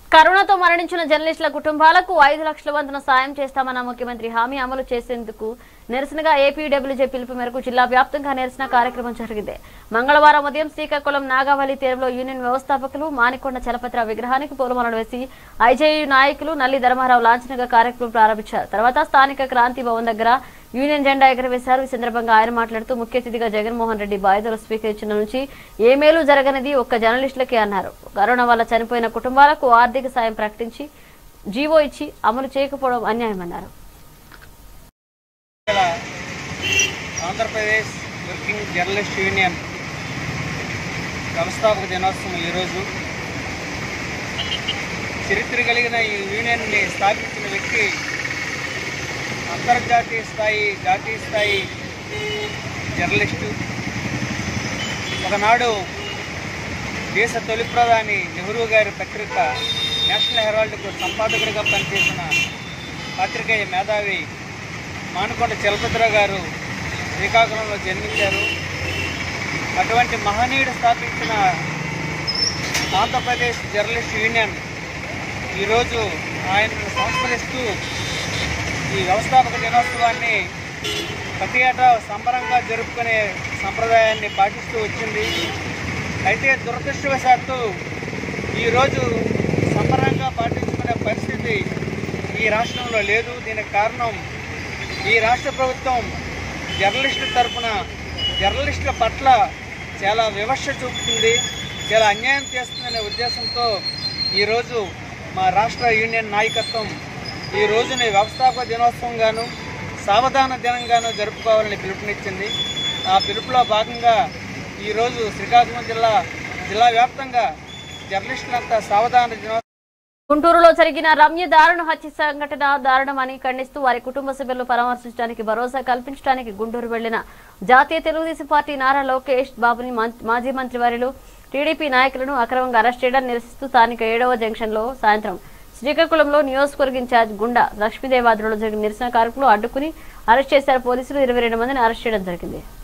కరోనాతో మరణించిన జర్నలిస్టుల కుటుంబాలకు ఐదు లక్షల వంతున సాయం చేస్తామన్న ముఖ్యమంత్రి హామీ అమలు చేసేందుకు నిరసనగా ఏపీడబ్ల్యూజే పిలుపు మేరకు జిల్లా వ్యాప్తంగా నిరసన కార్యక్రమం జరిగింది మంగళవారం ఉదయం శ్రీకాకుళం నాగావళి తీరంలో యూనియన్ వ్యవస్థాపకులు మానికొండ చలపతిర విగ్రహానికి పూలమాలలు వేసి ఐజేయు నాయకులు నల్లి ధర్మారావు లాంఛనంగా కార్యక్రమం ప్రారంభించారు తర్వాత స్థానిక క్రాంతి భవన్ దగ్గర యూనియన్ జెండా ఎగరవేశారు ఈ సందర్భంగా ఆయన మాట్లాడుతూ ముఖ్య అతిథిగా జగన్మోహన్ రెడ్డి బాధ్యతలు స్వీకరించిన నుంచి ఏ మేలు జరగనిది ఒక్క జర్నలిస్టులకే అన్నారు కరోనా వల్ల చనిపోయిన కుటుంబాలకు ఆర్థిక సాయం ప్రకటించి జీవో ఇచ్చి అమలు చేయకపోవడం అన్యాయమన్నారు ఇవాళ ఆంధ్రప్రదేశ్ వర్కింగ్ జర్నలిస్ట్ యూనియన్ వ్యవస్థాపక దినోత్సవం ఈరోజు చరిత్ర కలిగిన ఈ యూనియన్ని స్థాపించిన వ్యక్తి అంతర్జాతీయ స్థాయి జాతీయ స్థాయి జర్నలిస్టు ఒకనాడు దేశ తొలి ప్రధాని నెహ్రూ గారి పత్రిక నేషనల్ హెరాల్డ్కు సంపాదకుడిగా పనిచేసిన పాత్రికేయ మేధావి మానుకొండ చలపతిరావు గారు శ్రీకాకుళంలో జన్మించారు అటువంటి మహనీయుడు స్థాపించిన ఆంధ్రప్రదేశ్ జర్నలిస్ట్ యూనియన్ ఈరోజు ఆయనను సంస్మరిస్తూ ఈ వ్యవస్థాపక దినోత్సవాన్ని ప్రతి ఏటా సంబరంగా జరుపుకునే సంప్రదాయాన్ని పాటిస్తూ వచ్చింది అయితే దురదృష్టవశాత్తు ఈరోజు సంబరంగా పాటించుకునే పరిస్థితి ఈ రాష్ట్రంలో లేదు దీనికి కారణం ఈ రాష్ట్ర ప్రభుత్వం జర్నలిస్టుల తరఫున జర్నలిస్టుల పట్ల చాలా వివక్ష చూపుతుంది చాలా అన్యాయం చేస్తుందనే ఉద్దేశంతో ఈరోజు మా రాష్ట్ర యూనియన్ నాయకత్వం ఈ రోజుని వ్యవస్థాపక దినోత్సవంగాను సావధాన దినంగాను జరుపుకోవాలని పిలుపునిచ్చింది ఆ పిలుపులో భాగంగా ఈరోజు శ్రీకాకుళం జిల్లా జిల్లా వ్యాప్తంగా జర్నలిస్టులంతా సావధాన దినోత్సవం గుంటూరులో జరిగిన రమ్య దారుణ హత్య సంఘటన దారుణమని ఖండిస్తూ వారి కుటుంబ సభ్యులు పరామర్శించడానికి భరోసా కల్పించడానికి గుంటూరు వెళ్లిన జాతీయ తెలుగుదేశం పార్టీ నారా లోకేష్ బాబుని మం- మాజీ మంత్రివర్యులు టీడీపీ నాయకులను అక్రమంగా అరెస్ట్ చేయడం నిరసిస్తూ స్థానిక ఏడవ జంక్షన్ లో సాయంత్రం శ్రీకాకుళంలో నియోజకవర్గ ఇన్ఛార్జ్ గుండా లక్ష్మీదేవాదులలో జరిగిన నిరసన కార్యక్రమంలో అడ్డుకుని అరెస్ట్ చేశారు పోలీసులు ఇరవై రెండు మందిని అరెస్ట్ చేయడం జరిగింది